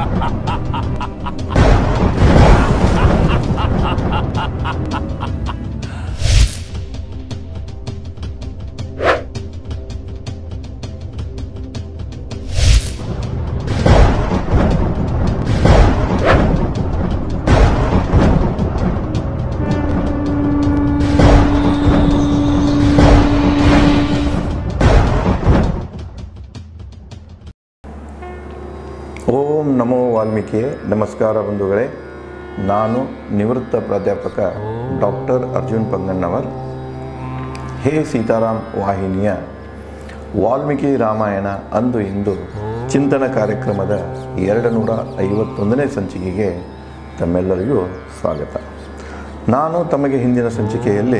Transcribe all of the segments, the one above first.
ಓಂ ನಮೋ ವಾಲ್ಮೀಕಿ ನಮಸ್ಕಾರ ಬಂಧುಗಳೇ ನಾನು ನಿವೃತ್ತ ಪ್ರಾಧ್ಯಾಪಕ ಡಾಕ್ಟರ್ ಅರ್ಜುನ್ ಪಂಗಣ್ಣವರ್ ಹೇ ಸೀತಾರಾಮ್ ವಾಹಿನಿಯ ವಾಲ್ಮೀಕಿ ರಾಮಾಯಣ ಅಂದು ಇಂದು ಚಿಂತನ ಕಾರ್ಯಕ್ರಮದ ಎರಡು ನೂರ ಐವತ್ತೊಂದನೇ ಸಂಚಿಕೆಗೆ ತಮ್ಮೆಲ್ಲರಿಗೂ ಸ್ವಾಗತ ನಾನು ತಮಗೆ ಹಿಂದಿನ ಸಂಚಿಕೆಯಲ್ಲಿ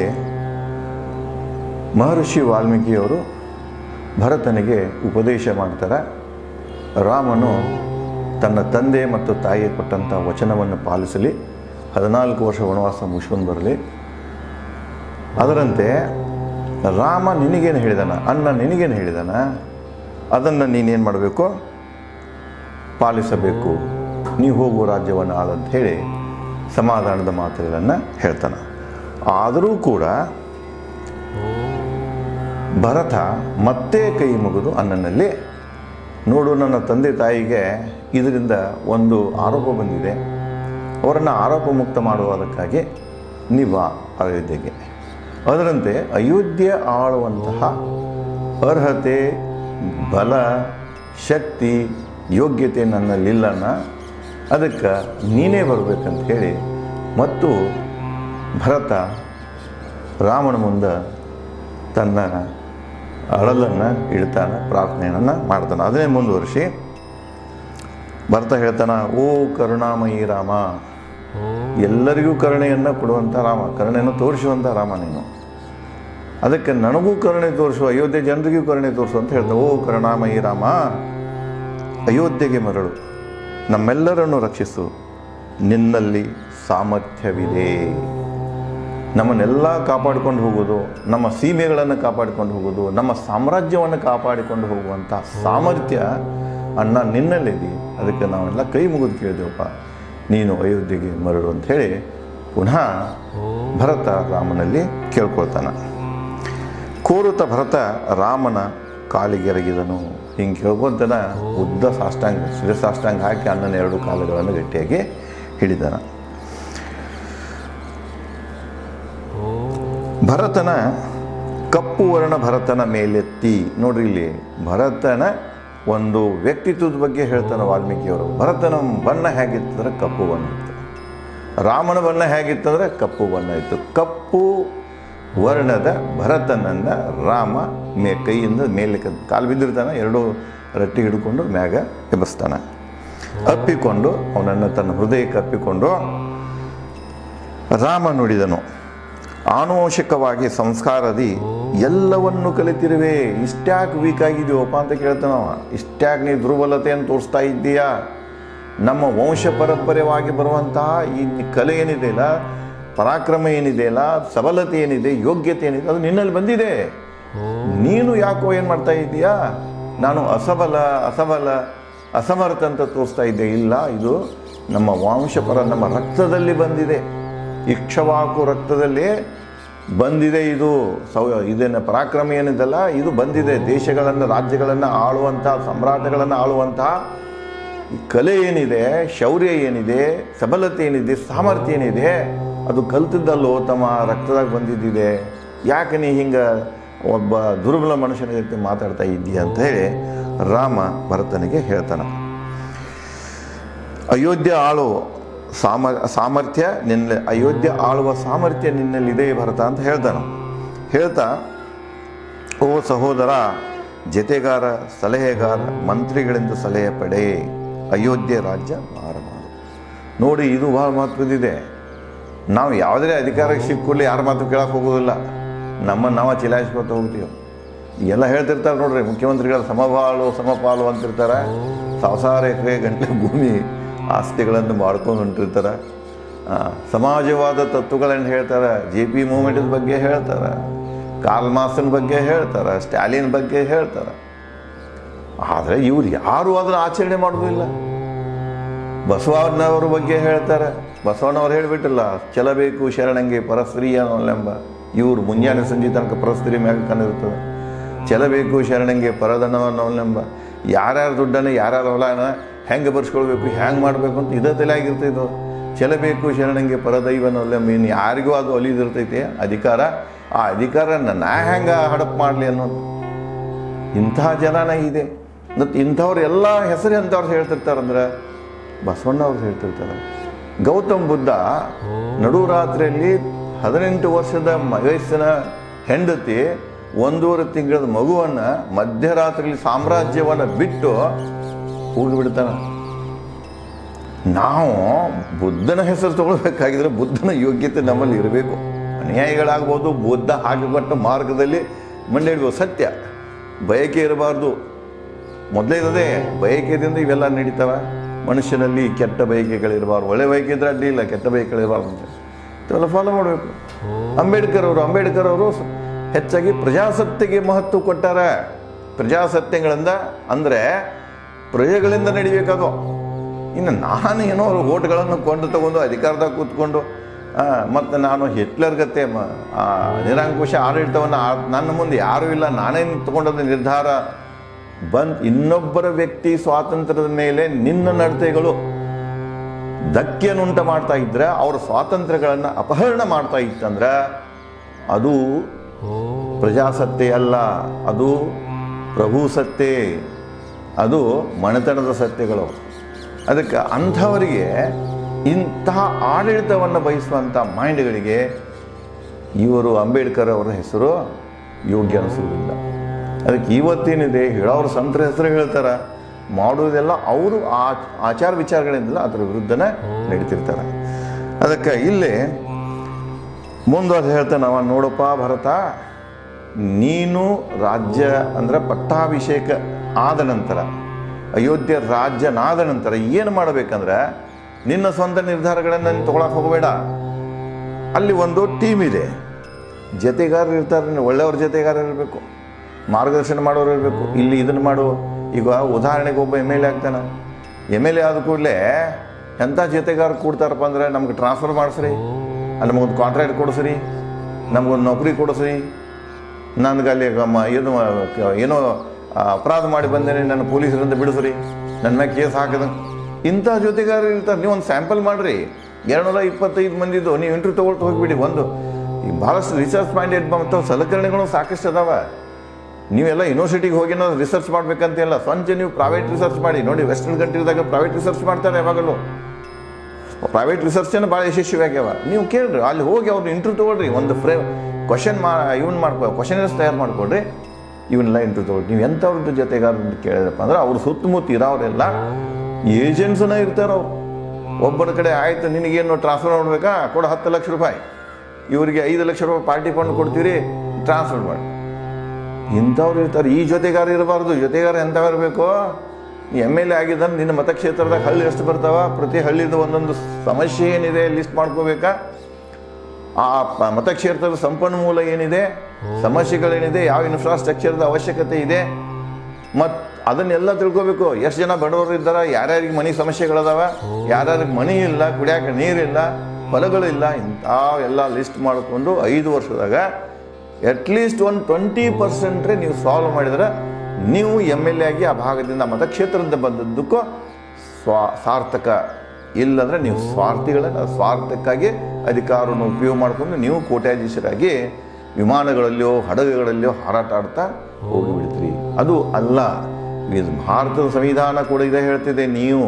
ಮಹರ್ಷಿ ವಾಲ್ಮೀಕಿಯವರು ಭರತನಿಗೆ ಉಪದೇಶ ಮಾಡ್ತಾರೆ ರಾಮನು ತನ್ನ ತಂದೆ ಮತ್ತು ತಾಯಿ ಕೊಟ್ಟಂಥ ವಚನವನ್ನು ಪಾಲಿಸಲಿ ಹದಿನಾಲ್ಕು ವರ್ಷ ವನವಾಸ ಮುಗಿಸ್ಕೊಂಡು ಬರಲಿ ಅದರಂತೆ ರಾಮ ನಿನಗೇನು ಹೇಳಿದಾನ ಅಣ್ಣ ನಿನಗೇನು ಹೇಳಿದಾನ ಅದನ್ನು ನೀನೇನು ಮಾಡಬೇಕು ಪಾಲಿಸಬೇಕು ನೀವು ಹೋಗುವ ರಾಜ್ಯವನ್ನು ಆಳಂತ ಹೇಳಿ ಸಮಾಧಾನದ ಮಾತುಗಳನ್ನು ಹೇಳ್ತಾನೆ ಆದರೂ ಕೂಡ ಭರತ ಮತ್ತೆ ಕೈ ಮುಗಿದು ಅಣ್ಣನಲ್ಲಿ ನೋಡು ನನ್ನ ತಂದೆ ತಾಯಿಗೆ ಇದರಿಂದ ಒಂದು ಆರೋಪ ಬಂದಿದೆ ಅವರನ್ನು ಆರೋಪ ಮುಕ್ತ ಮಾಡುವುದಕ್ಕಾಗಿ ನೀವಾ ಅಯೋಧ್ಯೆಗೆ ಅದರಂತೆ ಅಯೋಧ್ಯೆ ಆಳುವಂತಹ ಅರ್ಹತೆ ಬಲ ಶಕ್ತಿ ಯೋಗ್ಯತೆ ನನ್ನಲ್ಲಿಲ್ಲನ ಅದಕ್ಕೆ ನೀನೇ ಬರಬೇಕಂತ ಹೇಳಿ ಮತ್ತು ಭರತ ರಾಮನ ಮುಂದೆ ತನ್ನ ಅಳಲನ್ನು ಇಡ್ತಾನೆ ಪ್ರಾರ್ಥನೆಯನ್ನು ಮಾಡ್ತಾನೆ ಅದನ್ನೇ ಮುಂದುವರಿಸಿ ಭರತ ಹೇಳ್ತಾನ ಓ ಕರುಣಾಮಯಿ ರಾಮ ಎಲ್ಲರಿಗೂ ಕರುಣೆಯನ್ನು ಕೊಡುವಂಥ ರಾಮ ಕರುಣೆಯನ್ನು ತೋರಿಸುವಂಥ ರಾಮ ನೀನು ಅದಕ್ಕೆ ನನಗೂ ಕರುಣೆ ತೋರಿಸು ಅಯೋಧ್ಯೆ ಜನರಿಗೂ ಕರುಣೆ ತೋರಿಸು ಅಂತ ಹೇಳ್ತಾನೆ ಓ ಕರುಣಾಮಯಿ ರಾಮ ಅಯೋಧ್ಯೆಗೆ ಮರಳು ನಮ್ಮೆಲ್ಲರನ್ನು ರಕ್ಷಿಸು ನಿನ್ನಲ್ಲಿ ಸಾಮರ್ಥ್ಯವಿದೆ ನಮ್ಮನ್ನೆಲ್ಲ ಕಾಪಾಡಿಕೊಂಡು ಹೋಗೋದು ನಮ್ಮ ಸೀಮೆಗಳನ್ನು ಕಾಪಾಡಿಕೊಂಡು ಹೋಗೋದು ನಮ್ಮ ಸಾಮ್ರಾಜ್ಯವನ್ನು ಕಾಪಾಡಿಕೊಂಡು ಹೋಗುವಂಥ ಸಾಮರ್ಥ್ಯ ಅಣ್ಣ ನಿನ್ನಲ್ಲಿದೆ ಅದಕ್ಕೆ ನಾವೆಲ್ಲ ಕೈ ಮುಗಿದು ಕೇಳಿದೆವಪ್ಪ ನೀನು ಅಯೋಧ್ಯೆಗೆ ಮರಳು ಅಂತ ಹೇಳಿ ಪುನಃ ಭರತ ರಾಮನಲ್ಲಿ ಕೇಳ್ಕೊಳ್ತಾನೆ ಕೋರುತ ಭರತ ರಾಮನ ಕಾಲಿಗೆರಗಿದನು ಹಿಂಗೆ ಕೇಳ್ಕೊಂತನ ಉದ್ದ ಸಾಷ್ಟಾಂಗ ಶಿರಸಾಷ್ಟಾಂಗ ಹಾಕಿ ಅಣ್ಣನ ಎರಡು ಕಾಲುಗಳನ್ನು ಗಟ್ಟಿಯಾಗಿ ಹಿಡಿದನ ಭರತನ ಕಪ್ಪು ವರ್ಣ ಭರತನ ಮೇಲೆತ್ತಿ ನೋಡ್ರಿ ಇಲ್ಲಿ ಭರತನ ಒಂದು ವ್ಯಕ್ತಿತ್ವದ ಬಗ್ಗೆ ಹೇಳ್ತಾನೆ ವಾಲ್ಮೀಕಿಯವರು ಭರತನ ಬಣ್ಣ ಹೇಗಿತ್ತಂದ್ರೆ ಕಪ್ಪು ಬಣ್ಣ ಇತ್ತು ರಾಮನ ಬಣ್ಣ ಹೇಗಿತ್ತಂದ್ರೆ ಕಪ್ಪು ಬಣ್ಣ ಇತ್ತು ಕಪ್ಪು ವರ್ಣದ ಭರತನನ್ನ ರಾಮ ಮೇ ಕೈಯಿಂದ ಮೇಲೆ ಕಾಲು ಬಿದ್ದಿರ್ತಾನೆ ಎರಡು ರಟ್ಟಿ ಹಿಡ್ಕೊಂಡು ಮ್ಯಾಗ ಎಬ್ಬಿಸ್ತಾನೆ ಅಪ್ಪಿಕೊಂಡು ಅವನನ್ನು ತನ್ನ ಹೃದಯಕ್ಕೆ ಅಪ್ಪಿಕೊಂಡು ರಾಮ ನುಡಿದನು ಆನುವಂಶಿಕವಾಗಿ ಸಂಸ್ಕಾರದಿ ಎಲ್ಲವನ್ನು ಕಲಿತಿರುವೆ ಇಷ್ಟ್ಯಾಕೆ ವೀಕ್ ಆಗಿದೆಯೋಪ್ಪ ಅಂತ ಕೇಳ್ತಾನವ ಇಷ್ಟ್ಯಾಕೆ ನೀ ದುರ್ಬಲತೆಯನ್ನು ತೋರಿಸ್ತಾ ಇದ್ದೀಯಾ ನಮ್ಮ ವಂಶ ಪರಂಪರೆವಾಗಿ ಬರುವಂತಹ ಈ ಕಲೆ ಏನಿದೆಯಲ್ಲ ಪರಾಕ್ರಮ ಏನಿದೆಯಲ್ಲ ಸಬಲತೆ ಏನಿದೆ ಯೋಗ್ಯತೆ ಏನಿದೆ ಅದು ನಿನ್ನಲ್ಲಿ ಬಂದಿದೆ ನೀನು ಯಾಕೋ ಏನು ಮಾಡ್ತಾ ಇದ್ದೀಯಾ ನಾನು ಅಸಬಲ ಅಸಬಲ ಅಸಮರ್ಥ ಅಂತ ತೋರಿಸ್ತಾ ಇದ್ದೆ ಇಲ್ಲ ಇದು ನಮ್ಮ ವಂಶಪರ ನಮ್ಮ ರಕ್ತದಲ್ಲಿ ಬಂದಿದೆ ಇಕ್ಷವಾಕು ರಕ್ತದಲ್ಲಿ ಬಂದಿದೆ ಇದು ಸೌ ಇದನ್ನು ಪರಾಕ್ರಮ ಏನಿದೆಲ್ಲ ಇದು ಬಂದಿದೆ ದೇಶಗಳನ್ನು ರಾಜ್ಯಗಳನ್ನು ಆಳುವಂಥ ಸಾಮ್ರಾಜ್ಯಗಳನ್ನು ಆಳುವಂತಹ ಈ ಕಲೆ ಏನಿದೆ ಶೌರ್ಯ ಏನಿದೆ ಸಬಲತೆ ಏನಿದೆ ಸಾಮರ್ಥ್ಯ ಏನಿದೆ ಅದು ಕಲ್ತಿದ್ದಲ್ಲೋ ತಮ್ಮ ರಕ್ತದಾಗ ಬಂದಿದ್ದಿದೆ ಯಾಕೆ ನೀ ಹಿಂಗೆ ಒಬ್ಬ ದುರ್ಬಲ ಮನುಷ್ಯನ ಜೊತೆ ಮಾತಾಡ್ತಾ ಇದ್ದೀಯ ಅಂತ ಹೇಳಿ ರಾಮ ಭರತನಿಗೆ ಹೇಳ್ತಾನೆ ಅಯೋಧ್ಯೆ ಆಳು ಸಾಮ ಸಾಮರ್ಥ್ಯ ನಿನ್ನ ಅಯೋಧ್ಯೆ ಆಳುವ ಸಾಮರ್ಥ್ಯ ನಿನ್ನಲ್ಲಿದೆ ಭರತ ಅಂತ ಹೇಳ್ತಾನೆ ಹೇಳ್ತಾ ಓ ಸಹೋದರ ಜತೆಗಾರ ಸಲಹೆಗಾರ ಮಂತ್ರಿಗಳಿಂದ ಸಲಹೆ ಪಡೆ ಅಯೋಧ್ಯೆ ರಾಜ್ಯ ಮಾರ ಮಾಡು ನೋಡಿ ಇದು ಬಹಳ ಮಹತ್ವದಿದೆ ನಾವು ಯಾವುದೇ ಅಧಿಕಾರಕ್ಕೆ ಸಿಕ್ಕೂಡಲೇ ಯಾರ ಮಾತು ಕೇಳಕ್ಕೆ ಹೋಗೋದಿಲ್ಲ ನಮ್ಮನ್ನು ನಾವು ಚಿಲಾಯಿಸ್ಕೊತ ಹೋಗ್ತೀವಿ ಎಲ್ಲ ಹೇಳ್ತಿರ್ತಾರೆ ನೋಡ್ರಿ ಮುಖ್ಯಮಂತ್ರಿಗಳ ಸಮಪಾಲು ಸಮಪಾಲು ಅಂತಿರ್ತಾರೆ ಸಾವಿರ ಎಕರೆ ಗಂಟೆ ಭೂಮಿ ಆಸ್ತಿಗಳನ್ನು ಮಾಡ್ಕೊಂಡು ಹೊಂಟಿರ್ತಾರೆ ಆ, ಸಮಾಜವಾದ ತತ್ವಗಳನ್ನು ಹೇಳ್ತಾರೆ ಜೆ ಪಿ ಮೂಮೆಂಟದ ಬಗ್ಗೆ ಹೇಳ್ತಾರೆ ಕಾರ್ಲ್ ಮಾರ್ಕ್ಸನ್ ಬಗ್ಗೆ ಹೇಳ್ತಾರೆ ಸ್ಟ್ಯಾಲಿನ್ ಬಗ್ಗೆ ಹೇಳ್ತಾರೆ ಆದರೆ ಇವ್ರು ಯಾರು ಅದನ್ನು ಆಚರಣೆ ಮಾಡೋದಿಲ್ಲ ಬಸವಣ್ಣವ್ರ ಬಗ್ಗೆ ಹೇಳ್ತಾರೆ ಬಸವಣ್ಣವ್ರು ಹೇಳಿಬಿಟ್ಟಿಲ್ಲ ಚಲಬೇಕು ಶರಣಂಗೆ ಪರಸ್ತ್ರೀ ಅನ್ನೋಲೆಂಬ ಇವ್ರು ಮುಂಜಾನೆ ಸಂಜೆ ತನಕ ಪರಸ್ತ್ರೀ ಮ್ಯಾಗ ಕಣ್ಣಿರ್ತದೆ ಚಲಬೇಕು ಶರಣಂಗೆ ಪರದನವನ್ನೋಲೆಂಬ ಯಾರ್ಯಾರ ದುಡ್ಡನ್ನು ಯಾರ್ಯಾರ ಹೊಲನ ಹೆಂಗೆ ಬರ್ಸ್ಕೊಳ್ಬೇಕು ಹೆಂಗೆ ಮಾಡಬೇಕು ಅಂತ ಇದೇ ತಲೆಯಾಗಿರ್ತೈತೆ ಚಲಬೇಕು ಶರಣಂಗೆ ಪರದೈವನೋಲೆಂಬ ಇನ್ನು ಯಾರಿಗೂ ಅದು ಒಲಿದಿರ್ತೈತೆ ಅಧಿಕಾರ ಆ ಅಧಿಕಾರನ ನಾ ಹೆಂಗೆ ಹಡಪ್ ಮಾಡಲಿ ಅನ್ನೋದು ಇಂತಹ ಜನನ ಇದೆ ಮತ್ತು ಇಂಥವ್ರು ಎಲ್ಲ ಹೆಸರು ಎಂಥವ್ರು ಹೇಳ್ತಿರ್ತಾರಂದ್ರೆ ಬಸವಣ್ಣ ಅವ್ರು ಹೇಳ್ತಿರ್ತಾರೆ ಗೌತಮ್ ಬುದ್ಧ ನಡುರಾತ್ರಿಯಲ್ಲಿ ಹದಿನೆಂಟು ವರ್ಷದ ಮ- ವಯಸ್ಸಿನ ಹೆಂಡತಿ ಒಂದೂವರೆ ತಿಂಗಳ ಮಗುವನ್ನು ಮಧ್ಯರಾತ್ರಿಯಲ್ಲಿ ಸಾಮ್ರಾಜ್ಯವನ್ನು ಬಿಟ್ಟು ಹೋಗಿಬಿಡ್ತಾನೆ ನಾವು ಬುದ್ಧನ ಹೆಸರು ತಗೊಳ್ಬೇಕಾಗಿದ್ರೆ ಬುದ್ಧನ ಯೋಗ್ಯತೆ ನಮ್ಮಲ್ಲಿ ಇರಬೇಕು ಅನ್ಯಾಯಿಗಳಾಗ್ಬೋದು ಬುದ್ಧ ಹಾಕಿಕೊಟ್ಟ ಮಾರ್ಗದಲ್ಲಿ ಮಂಡಿಡ್ಬೋದು ಸತ್ಯ ಬಯಕೆ ಇರಬಾರ್ದು ಮೊದಲೇ ಇರೋದೇ ಬಯಕೆದಿಂದ ಇವೆಲ್ಲ ನಡೀತಾವ ಮನುಷ್ಯನಲ್ಲಿ ಕೆಟ್ಟ ಬಯಕೆಗಳಿರಬಾರ್ದು ಒಳ್ಳೆ ಬಯಕೆ ಇದ್ರೆ ಅಡ್ಡಿ ಇಲ್ಲ ಕೆಟ್ಟ ಬಯಕೆಗಳಿರಬಾರ್ದು ಅಂತ ಇವೆಲ್ಲ ಫಾಲೋ ಮಾಡಬೇಕು ಅಂಬೇಡ್ಕರ್ ಅವರು ಅಂಬೇಡ್ಕರ್ ಅವರು ಸ- ಹೆಚ್ಚಾಗಿ ಪ್ರಜಾಸತ್ತೆಗೆ ಮಹತ್ವ ಕೊಟ್ಟಾರ ಪ್ರಜಾಸತ್ತೆಗಳಿಂದ ಅಂದರೆ ಪ್ರಜೆಗಳಿಂದ ನಡಿಬೇಕಾದೋ ಇನ್ನು ನಾನು ಏನೋ ಓಟ್ಗಳನ್ನು ಕೊಂಡು ತಗೊಂಡು ಅಧಿಕಾರದಾಗ ಕೂತ್ಕೊಂಡು ಮತ್ತು ನಾನು ಹಿಟ್ಲರ್ ಗತೆ ಮ ಆ, ನಿರಂಕುಶ ಆಡಳಿತವನ್ನು ಆ- ನನ್ನ ಮುಂದೆ ಯಾರೂ ಇಲ್ಲ ನಾನೇ ತಗೊಂಡದ ನಿರ್ಧಾರ ಬಂದ್ ಇನ್ನೊಬ್ಬರ ವ್ಯಕ್ತಿ ಸ್ವಾತಂತ್ರ್ಯದ ಮೇಲೆ ನಿನ್ನ ನಡತೆಗಳು ಧಕ್ಕೆಯನ್ನುಂಟ ಮಾಡ್ತಾ ಇದ್ರೆ ಅವ್ರ ಸ್ವಾತಂತ್ರ್ಯಗಳನ್ನು ಅಪಹರಣ ಮಾಡ್ತಾ ಇತ್ತಂದ್ರೆ ಅದು ಪ್ರಜಾಸತ್ತೆ ಅಲ್ಲ ಅದು ಪ್ರಭು ಸತ್ತೆ ಅದು ಮನೆತನದ ಸತ್ಯಗಳು ಅದಕ್ಕೆ ಅಂಥವರಿಗೆ ಇಂತಹ ಆಡಳಿತವನ್ನು ಬಯಸುವಂಥ ಮೈಂಡ್ಗಳಿಗೆ ಇವರು ಅಂಬೇಡ್ಕರ್ ಅವರ ಹೆಸರು ಯೋಗ್ಯ ಅನಿಸುವುದಿಲ್ಲ ಅದಕ್ಕೆ ಇವತ್ತೇನಿದೆ ಹೇಳೋರು ಸಂತರ ಹೆಸರು ಹೇಳ್ತಾರೆ ಮಾಡೋದೆಲ್ಲ ಅವರು ಆ ಆಚಾರ ವಿಚಾರಗಳಿಂದಲ್ಲ ಅದರ ವಿರುದ್ಧನೇ ನಡೀತಿರ್ತಾರೆ ಅದಕ್ಕೆ ಇಲ್ಲಿ ಮುಂದುವರೆದು ಹೇಳ್ತಾನೆ ಅವ ನೋಡಪ್ಪ ಭರತ ನೀನು ರಾಜ್ಯ ಅಂದ್ರೆ ಪಟ್ಟಾಭಿಷೇಕ ಆದ ನಂತರ ಅಯೋಧ್ಯೆ ರಾಜ್ಯನಾದ ನಂತರ ಏನು ಮಾಡಬೇಕಂದ್ರೆ ನಿನ್ನ ಸ್ವಂತ ನಿರ್ಧಾರಗಳನ್ನು ನೀನು ತೊಗೊಳಕ್ಕೆ ಹೋಗಬೇಡ ಅಲ್ಲಿ ಒಂದು ಟೀಮ್ ಇದೆ ಜೊತೆಗಾರರು ಇರ್ತಾರೆ ನೀನು ಒಳ್ಳೆಯವ್ರ ಜೊತೆಗಾರರು ಇರಬೇಕು ಮಾರ್ಗದರ್ಶನ ಮಾಡೋರು ಇರಬೇಕು ಇಲ್ಲಿ ಇದನ್ನು ಮಾಡು ಈಗ ಉದಾಹರಣೆಗೆ ಒಬ್ಬ ಎಮ್ ಎಲ್ ಎ ಆಗ್ತಾನೆ ಎಮ್ ಎಲ್ ಎ ಆದ ಕೂಡಲೇ ಎಂಥ ಜೊತೆಗಾರ ಕೂಡ್ತಾರಪ್ಪ ಅಂದ್ರೆ ನಮ್ಗೆ ಟ್ರಾನ್ಸ್ಫರ್ ಮಾಡಿಸ್ರಿ ನಮಗೊಂದು ಕಾಂಟ್ರಾಕ್ಟ್ ಕೊಡಿಸ್ರಿ ನಮಗೊಂದು ನೌಕರಿ ಕೊಡಿಸ್ರಿ ನನಗೆ ಅಲ್ಲಿ ಮ- ಏನು ಕ- ಏನೋ ಆ, ಅಪರಾಧ ಮಾಡಿ ಬಂದೇನೆ ನನ್ನ ಪೊಲೀಸರಿಂದ ಬಿಡಿಸ್ರಿ ನನ್ನ ಮ್ಯಾಗ ಕೇಸ್ ಹಾಕಿದ ಇಂಥ ಜೊತೆಗಾರರು ಇರ್ತಾರೆ ನೀವು ಒಂದು ಸ್ಯಾಂಪಲ್ ಮಾಡಿರಿ ಎರಡುನೂರ ಇಪ್ಪತ್ತೈದು ಮಂದಿದ್ದು ನೀವು ಇಂಟರ್ವ್ಯೂ ತೊಗೊಳ್ತಾ ಹೋಗ್ಬಿಡಿ ಒಂದು ಈಗ ಭಾಳಷ್ಟು ರಿಸರ್ಚ್ ಮೈಂಡೆಡ್ ಮತ್ತು ಸಲಕರಣೆಗಳು ಸಾಕಷ್ಟು ಅದಾವ ನೀವೆಲ್ಲ ಯೂನಿವರ್ಸಿಟಿಗೆ ಹೋಗಿ ನಾವು ರಿಸರ್ಚ್ ಮಾಡ್ಬೇಕಂತಿಲ್ಲ ಸ್ವಂತ ನೀವು ಪ್ರೈವೇಟ್ ರಿಸರ್ಚ್ ಮಾಡಿ ನೋಡಿ ವೆಸ್ಟರ್ನ್ ಕಂಟ್ರಿದಾಗ ಪ್ರೈವೇಟ್ ರಿಸರ್ಚ್ ಮಾಡ್ತಾರೆ ಯಾವಾಗಲೂ ಪ್ರೈವೇಟ್ ರಿಸರ್ಚನ್ನು ಭಾಳ ಯಶಸ್ವಿ ಆಗ್ಯಾವ ನೀವು ಕೇಳ್ರಿ ಅಲ್ಲಿ ಹೋಗಿ ಅವ್ರು ಇಂಟರ್ವ್ಯೂ ತೊಗೊಳ್ರಿ ಒಂದು ಫ್ರೇ ಕ್ವಶನ್ ಮಾ ಇವನ್ ಮಾಡ್ಕೊ ಕ್ವಶನರ್ಸ್ ತಯಾರು ಮಾಡ್ಕೊಡ್ರಿ ಇವನ್ನೆಲ್ಲ ಇಂಟರ್ವ್ಯೂ ತೊಗೊಳ್ರಿ ನೀವು ಎಂಥವ್ರದ್ದು ಜೊತೆಗಾರರು ಕೇಳಿದ್ರಪ್ಪ ಅಂದ್ರೆ ಅವ್ರ ಸುತ್ತಮುತ್ತ ಇರೋರೆಲ್ಲ ಏಜೆಂಟ್ಸನ್ನ ಇರ್ತಾರೆ ಅವ್ರು ಒಬ್ಬರ ಕಡೆ ಆಯ್ತು ನಿನಗೇನು ಟ್ರಾನ್ಸ್ಫರ್ ಮಾಡ್ಬೇಕಾ ಕೊಡು ಹತ್ತು ಲಕ್ಷ ರೂಪಾಯಿ ಇವರಿಗೆ ಐದು ಲಕ್ಷ ರೂಪಾಯಿ ಪಾರ್ಟಿ ಫಂಡ್ ಕೊಡ್ತೀರಿ ಟ್ರಾನ್ಸ್ಫರ್ ಮಾಡಿ ಇಂಥವ್ರು ಇರ್ತಾರೆ ಈ ಜೊತೆಗಾರ ಇರಬಾರ್ದು ಜೊತೆಗಾರ ಎಂಥವ್ರು ಇರಬೇಕು ಎಮ್ ಎಲ್ ಎ ಆಗಿದ್ದರೆ ನಿನ್ನ ಮತಕ್ಷೇತ್ರದಾಗ ಹಳ್ಳಿ ಎಷ್ಟು ಬರ್ತಾವ ಪ್ರತಿ ಹಳ್ಳಿದು ಒಂದೊಂದು ಸಮಸ್ಯೆ ಏನಿದೆ ಲಿಸ್ಟ್ ಮಾಡ್ಕೋಬೇಕಾ ಆ ಪ- ಮತಕ್ಷೇತ್ರದ ಸಂಪನ್ಮೂಲ ಏನಿದೆ ಸಮಸ್ಯೆಗಳೇನಿದೆ ಯಾವ ಇನ್ಫ್ರಾಸ್ಟ್ರಕ್ಚರ್ದ ಅವಶ್ಯಕತೆ ಇದೆ ಮತ್ತು ಅದನ್ನೆಲ್ಲ ತಿಳ್ಕೊಬೇಕು ಎಷ್ಟು ಜನ ಬಡವರು ಇದ್ದಾರೆ ಯಾರ್ಯಾರಿಗೆ ಮನೆ ಸಮಸ್ಯೆಗಳದಾವ ಯಾರ್ಯಾರಿಗೆ ಮನಿ ಇಲ್ಲ ಕುಡಿಯಾಕ ನೀರಿಲ್ಲ ಹೊಲಗಳಿಲ್ಲ ಇಂಥ ಎಲ್ಲ ಲಿಸ್ಟ್ ಮಾಡಿಕೊಂಡು ಐದು ವರ್ಷದಾಗ ಅಟ್ಲೀಸ್ಟ್ ಒಂದು ಟ್ವೆಂಟಿ ಪರ್ಸೆಂಟ್ರೆ ನೀವು ಸಾಲ್ವ್ ಮಾಡಿದ್ರೆ ನೀವು ಎಮ್ ಎಲ್ ಎ ಆಗಿ ಆ ಭಾಗದಿಂದ ಮತಕ್ಷೇತ್ರದಿಂದ ಬಂದದ್ದಕ್ಕೂ ಸ್ವಾ ಸಾರ್ಥಕ ಇಲ್ಲಂದ್ರೆ ನೀವು ಸ್ವಾರ್ಥಿಗಳನ್ನ ಸ್ವಾರ್ಥಕ್ಕಾಗಿ ಅಧಿಕಾರವನ್ನು ಉಪಯೋಗ ಮಾಡಿಕೊಂಡು ನೀವು ಕೋಟ್ಯಾಧೀಶರಾಗಿ ವಿಮಾನಗಳಲ್ಲಿಯೋ ಹಡಗುಗಳಲ್ಲಿಯೋ ಹಾರಾಟ ಆಡ್ತಾ ಹೋಗಿಬಿಡ್ತೀರಿ ಅದು ಅಲ್ಲ ಇದು ಭಾರತದ ಸಂವಿಧಾನ ಕೂಡ ಇದೇ ಹೇಳ್ತಿದೆ ನೀವು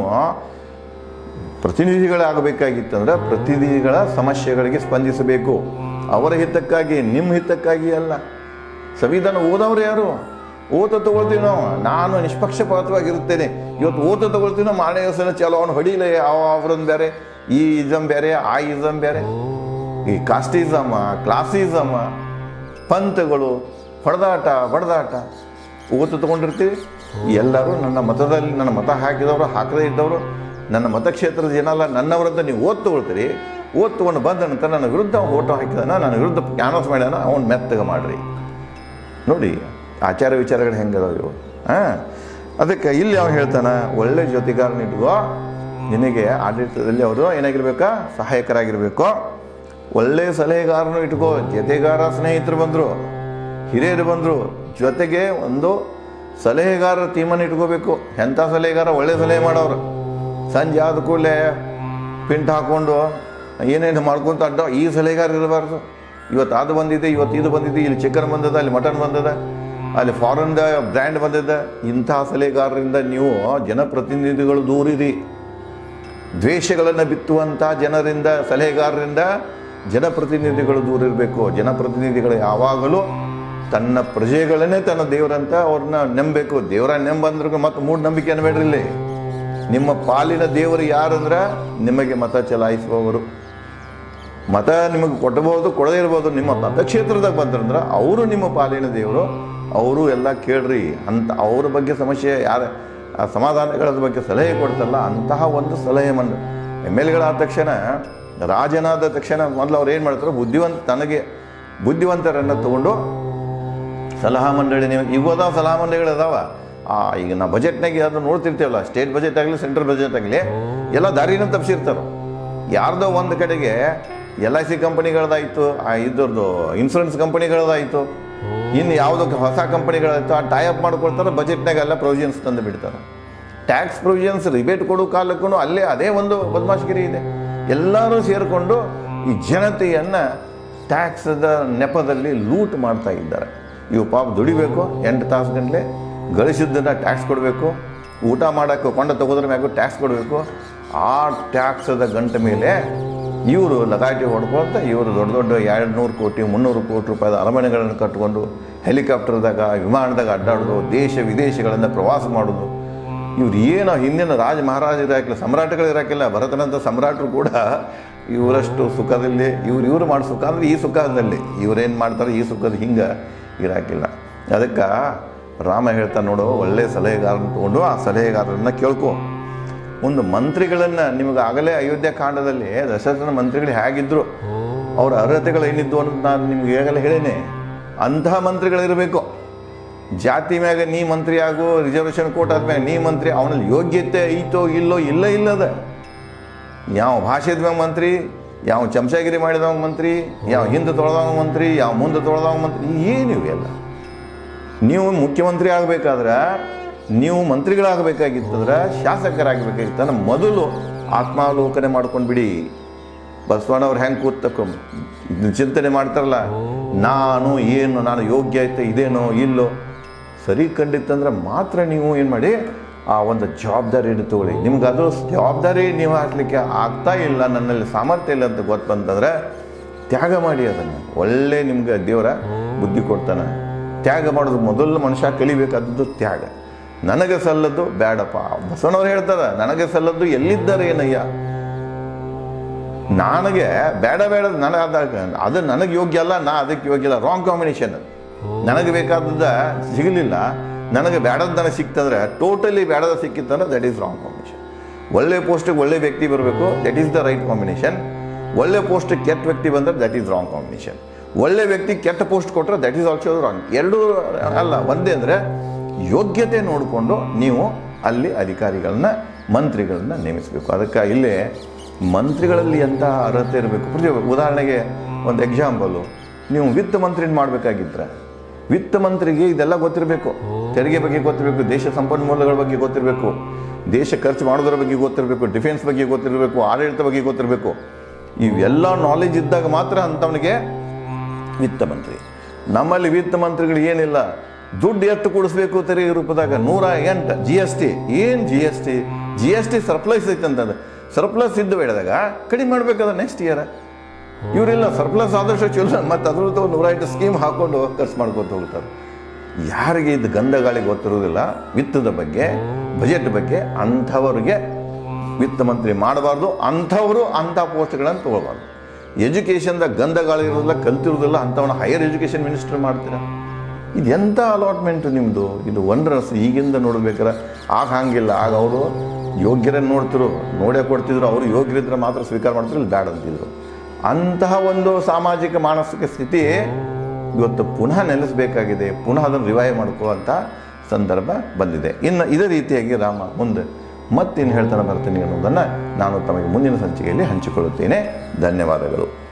ಪ್ರತಿನಿಧಿಗಳಾಗಬೇಕಾಗಿತ್ತಂದ್ರೆ ಪ್ರತಿನಿಧಿಗಳ ಸಮಸ್ಯೆಗಳಿಗೆ ಸ್ಪಂದಿಸಬೇಕು ಅವರ ಹಿತಕ್ಕಾಗಿ ನಿಮ್ಮ ಹಿತಕ್ಕಾಗಿ ಅಲ್ಲ ಸಂವಿಧಾನ ಓದವ್ರು ಯಾರು ಓತ ತಗೊಳ್ತೀವಿ ನಾವು ನಾನು ನಿಷ್ಪಕ್ಷಪಾತವಾಗಿರುತ್ತೇನೆ ಇವತ್ತು ಓತ ತಗೊಳ್ತೀವಿ ನಾವು ಮಾರನೇ ದಿವಸ ಚಲೋ ಅವನು ಹೊಡಿಲೆ ಅವ ಅವ್ರದ್ದು ಬೇರೆ ಈ ಇಸಮ್ ಬೇರೆ ಆ ಇಸಮ್ ಬೇರೆ ಈ ಕಾಸ್ಟಿಸಮ ಕ್ಲಾಸಿಸಮ ಪಂಥಗಳು ಹೊಡೆದಾಟ ಬಡದಾಟ ಓತು ತಗೊಂಡಿರ್ತೀವಿ ಎಲ್ಲರೂ ನನ್ನ ಮತದಲ್ಲಿ ನನ್ನ ಮತ ಹಾಕಿದವರು ಹಾಕದೇ ಇದ್ದವರು ನನ್ನ ಮತಕ್ಷೇತ್ರದ ಜನ ಅಲ್ಲ ನನ್ನವರಂತ ನೀವು ಓದ್ ತಗೊಳ್ತೀರಿ ಓದ್ ತಗೊಂಡು ಬಂದ ನಂತರ ನನ್ನ ವಿರುದ್ಧ ಅವ್ನು ಓಟು ಹಾಕಿದಾನ ನನ್ನ ವಿರುದ್ಧ ಕ್ಯಾನೋಸ್ ಮಾಡ್ಯಾನ ಅವ್ನು ಮೆತ್ತಗೆ ಮಾಡ್ರಿ ನೋಡಿ ಆಚಾರ ವಿಚಾರಗಳು ಹೆಂಗದಾವ ಇವು ಹಾಂ ಅದಕ್ಕೆ ಇಲ್ಲಿ ಅವ್ನು ಹೇಳ್ತಾನೆ ಒಳ್ಳೆ ಜೊತೆಗಾರನ ಇಟ್ಕೋ ನಿನಗೆ ಆಡಳಿತದಲ್ಲಿ ಅವರು ಏನಾಗಿರ್ಬೇಕಾ ಸಹಾಯಕರಾಗಿರಬೇಕು ಒಳ್ಳೆ ಸಲಹೆಗಾರನು ಇಟ್ಕೋ ಜೊತೆಗಾರ ಸ್ನೇಹಿತರು ಬಂದರು ಹಿರಿಯರು ಬಂದರು ಜೊತೆಗೆ ಒಂದು ಸಲಹೆಗಾರರ ಟೀಮನ್ನು ಇಟ್ಕೋಬೇಕು ಎಂಥ ಸಲಹೆಗಾರ ಒಳ್ಳೆ ಸಲಹೆ ಮಾಡೋರು ಸಂಜೆ ಆದ ಕೂಡಲೇ ಪಿಂಟ್ ಹಾಕ್ಕೊಂಡು ಏನೇನು ಮಾಡ್ಕೊಂತ ಅಡ್ಡ ಈ ಸಲಹೆಗಾರ ಇರಬಾರ್ದು ಇವತ್ತು ಅದು ಬಂದಿದೆ ಇವತ್ತು ಇದು ಬಂದಿದೆ ಇಲ್ಲಿ ಚಿಕನ್ ಬಂದದ ಅಲ್ಲಿ ಮಟನ್ ಬಂದದ ಅಲ್ಲಿ ಫಾರಿನ್ದ ಬ್ರ್ಯಾಂಡ್ ಬಂದಿದೆ ಇಂಥ ಸಲಹೆಗಾರರಿಂದ ನೀವು ಜನಪ್ರತಿನಿಧಿಗಳು ದೂರಿರಿ ದ್ವೇಷಗಳನ್ನು ಬಿತ್ತುವಂಥ ಜನರಿಂದ ಸಲಹೆಗಾರರಿಂದ ಜನಪ್ರತಿನಿಧಿಗಳು ದೂರ ಇರಬೇಕು ಜನಪ್ರತಿನಿಧಿಗಳು ಯಾವಾಗಲೂ ತನ್ನ ಪ್ರಜೆಗಳನ್ನೇ ತನ್ನ ದೇವರಂತ ಅವ್ರನ್ನ ನಂಬಬೇಕು ದೇವರ ನೆಂಬಂದ್ರೆ ಮತ್ತು ಮೂಢನಂಬಿಕೆ ಅನ್ಬೇಡ್ರಿ ಇಲ್ಲಿ ನಿಮ್ಮ ಪಾಲಿನ ದೇವರು ಯಾರಂದ್ರೆ ನಿಮಗೆ ಮತ ಚಲಾಯಿಸುವವರು ಮತ ನಿಮಗೆ ಕೊಟ್ಟಬಹುದು ಕೊಡದೇ ಇರ್ಬೋದು ನಿಮ್ಮ ಮತಕ್ಷೇತ್ರದಾಗ ಬಂದ್ರಂದ್ರೆ ಅವರು ನಿಮ್ಮ ಪಾಲಿನ ದೇವರು ಅವರು ಎಲ್ಲ ಕೇಳ್ರಿ ಅಂತ ಅವ್ರ ಬಗ್ಗೆ ಸಮಸ್ಯೆ ಯಾರ ಆ ಸಮಾಧಾನಗಳ ಬಗ್ಗೆ ಸಲಹೆ ಕೊಡ್ತಲ್ಲ ಅಂತಹ ಒಂದು ಸಲಹೆ ಮಂಡ ಎಮ್ ಎಲ್ ಎಗಳಾದ ತಕ್ಷಣ ರಾಜನಾದ ತಕ್ಷಣ ಮೊದಲು ಅವ್ರು ಏನು ಮಾಡ್ತಾರೆ ಬುದ್ಧಿವಂತ ತನಗೆ ಬುದ್ಧಿವಂತರನ್ನು ತಗೊಂಡು ಸಲಹಾ ಮಂಡಳಿ ನೀವು ಇವದ ಸಲಹಾ ಮಂಡಳಿಗಳು ಅದಾವ ಆ ಈಗ ನಾವು ಬಜೆಟ್ನಾಗೆ ಅದು ನೋಡ್ತಿರ್ತೀವಲ್ಲ ಸ್ಟೇಟ್ ಬಜೆಟ್ ಆಗಲಿ ಸೆಂಟ್ರಲ್ ಬಜೆಟ್ ಆಗಲಿ ಎಲ್ಲ ದಾರಿನ ತಪ್ಪಿಸಿರ್ತಾರೆ ಯಾರ್ದೋ ಒಂದು ಕಡೆಗೆ ಎಲ್ ಐ ಸಿ ಕಂಪನಿಗಳದಾಯಿತು ಆ ಇದ್ರದ್ದು ಇನ್ಶೂರೆನ್ಸ್ ಕಂಪನಿಗಳದಾಯಿತು ಇನ್ನು ಯಾವುದೋ ಹೊಸ ಕಂಪನಿಗಳಾಯ್ತು ಆ ಟೈಅಪ್ ಮಾಡ್ಕೊಳ್ತಾರೆ ಬಜೆಟ್ನಾಗ ಎಲ್ಲ ಪ್ರೊವಿಷನ್ಸ್ ತಂದು ಬಿಡ್ತಾರೆ ಟ್ಯಾಕ್ಸ್ ಪ್ರೊವಿಷನ್ಸ್ ರಿಬೇಟ್ ಕೊಡೋ ಕಾಲಕ್ಕೂ ಅಲ್ಲೇ ಅದೇ ಒಂದು ಬದಮಾಶಗಿರಿ ಇದೆ ಎಲ್ಲರೂ ಸೇರಿಕೊಂಡು ಈ ಜನತೆಯನ್ನು ಟ್ಯಾಕ್ಸದ ನೆಪದಲ್ಲಿ ಲೂಟ್ ಮಾಡ್ತಾ ಇದ್ದಾರೆ ಇವು ಪಾಪ ದುಡಿಬೇಕು ಎಂಟು ತಾಸು ಗಂಟಲೆ ಗಳಿಸಿದ್ದನ್ನು ಟ್ಯಾಕ್ಸ್ ಕೊಡಬೇಕು ಊಟ ಮಾಡೋಕ್ಕೆ ಕೊಂಡ ತಗೋದ್ರ ಮ್ಯಾಗೂ ಟ್ಯಾಕ್ಸ್ ಕೊಡಬೇಕು ಆ ಟ್ಯಾಕ್ಸದ ಗಂಟೆ ಮೇಲೆ ಇವರು ಲಗಾಟಿ ಹೊಡ್ಕೊಳ್ತ ಇವರು ದೊಡ್ಡ ದೊಡ್ಡ ಎರಡು ನೂರು ಕೋಟಿ ಮುನ್ನೂರು ಕೋಟಿ ರೂಪಾಯಿದ ಅರಮನೆಗಳನ್ನು ಕಟ್ಟಿಕೊಂಡು ಹೆಲಿಕಾಪ್ಟರ್ದಾಗ ವಿಮಾನದಾಗ ಅಡ್ಡಾಡೋದು ದೇಶ ವಿದೇಶಗಳನ್ನು ಪ್ರವಾಸ ಮಾಡೋದು ಇವ್ರು ಏನು ಹಿಂದಿನ ರಾಜ ಮಹಾರಾಜ ಇರಾಕಿಲ್ಲ ಸಮ್ರಾಟಗಳು ಇರಾಕಿಲ್ಲ ಭರತನಂತ ಸಮ್ರಾಟರು ಕೂಡ ಇವರಷ್ಟು ಸುಖದಲ್ಲಿ ಇವ್ರು ಇವರು ಮಾಡೋ ಸುಖ ಅಂದರೆ ಈ ಸುಖದಲ್ಲಿ ಇವ್ರೇನು ಮಾಡ್ತಾರೆ ಈ ಸುಖದ ಹಿಂಗೆ ಇರಾಕಿಲ್ಲ ಅದಕ್ಕೆ ರಾಮ ಹೇಳ್ತಾ ನೋಡು ಒಳ್ಳೆ ಸಲಹೆಗಾರನ ತೊಗೊಂಡು ಆ ಸಲಹೆಗಾರರನ್ನ ಕೇಳ್ಕೊ ಒಂದು ಮಂತ್ರಿಗಳನ್ನು ನಿಮಗೆ ಆಗಲೇ ಅಯೋಧ್ಯ ಕಾಂಡದಲ್ಲಿ ದಶರಥನ ಮಂತ್ರಿಗಳು ಹೇಗಿದ್ರು ಅವರ ಅರ್ಹತೆಗಳು ಏನಿದ್ದು ಅಂತ ನಾನು ನಿಮ್ಗೆ ಈಗಾಗಲೇ ಹೇಳೇನೆ ಅಂತಹ ಮಂತ್ರಿಗಳಿರಬೇಕು ಜಾತಿ ಮ್ಯಾಗ ನೀ ಮಂತ್ರಿ ಆಗು ರಿಸರ್ವೇಷನ್ ಕೋಟ್ ಆದ್ಮ್ಯಾಗ ನೀ ಮಂತ್ರಿ ಅವನಲ್ಲಿ ಯೋಗ್ಯತೆ ಐತೋ ಇಲ್ಲೋ ಇಲ್ಲ ಇಲ್ಲದ ಯಾವ ಭಾಷೆದ ಮ್ಯಾಗ ಮಂತ್ರಿ ಯಾವ ಚಮಚಾಗಿರಿ ಮಾಡಿದವ ಮಂತ್ರಿ ಯಾವ ಹಿಂದೆ ತೊಳೆದವ ಮಂತ್ರಿ ಯಾವ ಮುಂದೆ ತೊಳೆದವ ಮಂತ್ರಿ ಏನು ಇವೆಲ್ಲ ನೀವು ಮುಖ್ಯಮಂತ್ರಿ ಆಗಬೇಕಾದ್ರೆ ನೀವು ಮಂತ್ರಿಗಳಾಗಬೇಕಾಗಿತ್ತಂದ್ರೆ ಶಾಸಕರಾಗಬೇಕಾಗಿತ್ತಂದ್ರೆ ಮೊದಲು ಆತ್ಮಾವಲೋಕನೆ ಮಾಡ್ಕೊಂಡು ಬಿಡಿ ಬಸವಣ್ಣವ್ರು ಹೆಂಗೆ ಕೂತಕ್ಕ ಚಿಂತನೆ ಮಾಡ್ತಾರಲ್ಲ ನಾನು ಏನು ನಾನು ಯೋಗ್ಯ ಐತೆ ಇದೇನೋ ಇಲ್ಲೋ ಸರಿ ಕಂಡಿತ್ತಂದ್ರೆ ಮಾತ್ರ ನೀವು ಏನು ಮಾಡಿ ಆ ಒಂದು ಜವಾಬ್ದಾರಿಯನ್ನು ತಗೊಳ್ಳಿ ನಿಮ್ಗೆ ಅದು ಜವಾಬ್ದಾರಿ ನಿಭಾಯಿಸ್ಲಿಕ್ಕೆ ಆಗ್ತಾ ಇಲ್ಲ ನನ್ನಲ್ಲಿ ಸಾಮರ್ಥ್ಯ ಇಲ್ಲ ಅಂತ ಗೊತ್ತು ಬಂತಂದ್ರೆ ತ್ಯಾಗ ಮಾಡಿ ಅದನ್ನು ಒಳ್ಳೆ ನಿಮ್ಗೆ ದೇವರ ಬುದ್ಧಿ ಕೊಡ್ತಾನೆ ತ್ಯಾಗ ಮಾಡೋದು ಮೊದಲು ಮನುಷ್ಯ ಕಲಿಬೇಕಾದದ್ದು ತ್ಯಾಗ ನನಗೆ ಸಲ್ಲದ್ದು ಬೇಡಪ್ಪ ಬಸವಣ್ಣವ್ರು ಹೇಳ್ತಾರೆ ನನಗೆ ಸಲ್ಲದ್ದು ಎಲ್ಲಿದ್ದಾರೆ ಏನಯ್ಯ ನನಗೆ ಬೇಡ ಬೇಡ ನನಗೆ ಅದಾಗ ಅದು ನನಗೆ ಯೋಗ್ಯ ಅಲ್ಲ ನಾ ಅದಕ್ಕೆ ಯೋಗ್ಯ ಇಲ್ಲ ರಾಂಗ್ ಕಾಂಬಿನೇಷನ್ ನನಗೆ ಬೇಕಾದದ್ದ ಸಿಗಲಿಲ್ಲ ನನಗೆ ಬೇಡದ ನನಗೆ ಸಿಕ್ತಂದ್ರೆ ಟೋಟಲಿ ಬೇಡದ ಸಿಕ್ಕಿತ್ತಂದ್ರೆ ದಟ್ ಈಸ್ ರಾಂಗ್ ಕಾಂಬಿನೇಷನ್ ಒಳ್ಳೆ ಪೋಸ್ಟಿಗೆ ಒಳ್ಳೆ ವ್ಯಕ್ತಿ ಬರಬೇಕು that is the right combination ಒಳ್ಳೆ ಪೋಸ್ಟಿಗೆ ಕೆಟ್ಟ ವ್ಯಕ್ತಿ ಬಂದರೆ ದಟ್ ಈಸ್ ರಾಂಗ್ ಕಾಂಬಿನೇಷನ್ ಒಳ್ಳೆ ವ್ಯಕ್ತಿ ಕೆಟ್ಟ ಪೋಸ್ಟ್ ಕೊಟ್ಟರೆ ದಟ್ ಈಸ್ ಆಲ್ಸೋ ರಾಂಗ್ ಎರಡೂ ಅಲ್ಲ ಒಂದೇ ಅಂದರೆ ಯೋಗ್ಯತೆ ನೋಡಿಕೊಂಡು ನೀವು ಅಲ್ಲಿ ಅಧಿಕಾರಿಗಳನ್ನ ಮಂತ್ರಿಗಳನ್ನ ನೇಮಿಸಬೇಕು ಅದಕ್ಕೆ ಇಲ್ಲಿ ಮಂತ್ರಿಗಳಲ್ಲಿ ಎಂಥ ಅರ್ಹತೆ ಇರಬೇಕು ಪ್ರತಿ ಉದಾಹರಣೆಗೆ ಒಂದು ಎಕ್ಸಾಂಪಲು ನೀವು ವಿತ್ತ ಮಂತ್ರಿನ ಮಾಡಬೇಕಾಗಿದ್ರೆ ವಿತ್ತ ಮಂತ್ರಿಗೆ ಇದೆಲ್ಲ ಗೊತ್ತಿರಬೇಕು ತೆರಿಗೆ ಬಗ್ಗೆ ಗೊತ್ತಿರಬೇಕು ದೇಶ ಸಂಪನ್ಮೂಲಗಳ ಬಗ್ಗೆ ಗೊತ್ತಿರಬೇಕು ದೇಶ ಖರ್ಚು ಮಾಡೋದ್ರ ಬಗ್ಗೆ ಗೊತ್ತಿರಬೇಕು ಡಿಫೆನ್ಸ್ ಬಗ್ಗೆ ಗೊತ್ತಿರಬೇಕು ಆಡಳಿತ ಬಗ್ಗೆ ಗೊತ್ತಿರಬೇಕು ಇವೆಲ್ಲ ನಾಲೆಜ್ ಇದ್ದಾಗ ಮಾತ್ರ ಅಂಥವನಿಗೆ ವಿತ್ತ ಮಂತ್ರಿ ನಮ್ಮಲ್ಲಿ ವಿತ್ತ ಮಂತ್ರಿಗಳು ಏನಿಲ್ಲ ದುಡ್ಡು ಎಷ್ಟು ಕೊಡಿಸ್ಬೇಕು ತೆರಿಗೆ ರೂಪದಾಗ ನೂರ ಎಂಟು ಜಿ ಎಸ್ ಟಿ ಏನು G S T G S T surplus ಐತೆ ಅಂತಂದ್ರೆ ಸರ್ಪ್ಲಸ್ ಇದ್ದು ಬೇಡದಾಗ ಕಡಿಮೆ ಮಾಡ್ಬೇಕದ ನೆಕ್ಸ್ಟ್ ಇಯರ್ ಇವರಿಲ್ಲ ಸರ್ಪ್ಲಸ್ ಆದಷ್ಟು ಚಲೋ ಮತ್ತು ಅದ್ರದ್ದು ನೂರ ಎಂಟು ಸ್ಕೀಮ್ ಹಾಕೊಂಡು ಖರ್ಚು ಮಾಡ್ಕೊತ ಹೋಗ್ತಾರೆ ಯಾರಿಗೆ ಇದು ಗಂಧ ಗಾಳಿ ಗೊತ್ತಿರೋದಿಲ್ಲ ವಿತ್ತದ ಬಗ್ಗೆ ಬಜೆಟ್ ಬಗ್ಗೆ ಅಂಥವ್ರಿಗೆ ವಿತ್ತ ಮಂತ್ರಿ ಮಾಡಬಾರ್ದು ಅಂಥವರು ಅಂಥ ಪೋಸ್ಟ್ಗಳನ್ನು ತೊಗೊಳ್ಬಾರ್ದು ಎಜುಕೇಷನ್ದಾಗ ಗಂಧ ಗಾಳಿ ಇರೋದಿಲ್ಲ ಕಲ್ತಿರೋದಿಲ್ಲ ಅಂಥವನ್ನ ಹೈಯರ್ ಎಜುಕೇಷನ್ ಮಿನಿಸ್ಟರ್ ಮಾಡ್ತೀರಾ ಇದು ಎಂಥ ಅಲಾಟ್ಮೆಂಟು ನಿಮ್ಮದು ಇದು ವಂಡ್ರಸ್ ಈಗಿಂದ ನೋಡ್ಬೇಕಾರೆ ಆಗ ಹಂಗಿಲ್ಲ ಆಗ ಅವರು ಯೋಗ್ಯರನ್ನು ನೋಡ್ತಿರು ನೋಡೇ ಕೊಡ್ತಿದ್ರು ಅವರು ಯೋಗ್ಯರಿದ್ರೆ ಮಾತ್ರ ಸ್ವೀಕಾರ ಮಾಡ್ತಿದ್ರು ಇಲ್ಲಿ ಬ್ಯಾಡ ಅಂತಿದ್ರು ಅಂತಹ ಒಂದು ಸಾಮಾಜಿಕ ಮಾನಸಿಕ ಸ್ಥಿತಿ ಇವತ್ತು ಪುನಃ ನೆಲೆಸಬೇಕಾಗಿದೆ ಪುನಃ ಅದನ್ನು ರಿವೈವ್ ಮಾಡ್ಕೊಳ್ಳುವಂಥ ಸಂದರ್ಭ ಬಂದಿದೆ ಇನ್ನು ಇದೇ ರೀತಿಯಾಗಿ ರಾಮ ಮುಂದೆ ಮತ್ತೇನು ಹೇಳ್ತಾನೆ ಬರ್ತೀನಿ ಅನ್ನೋದನ್ನು ನಾನು ತಮಗೆ ಮುಂದಿನ ಸಂಚಿಕೆಯಲ್ಲಿ ಹಂಚಿಕೊಳ್ಳುತ್ತೇನೆ ಧನ್ಯವಾದಗಳು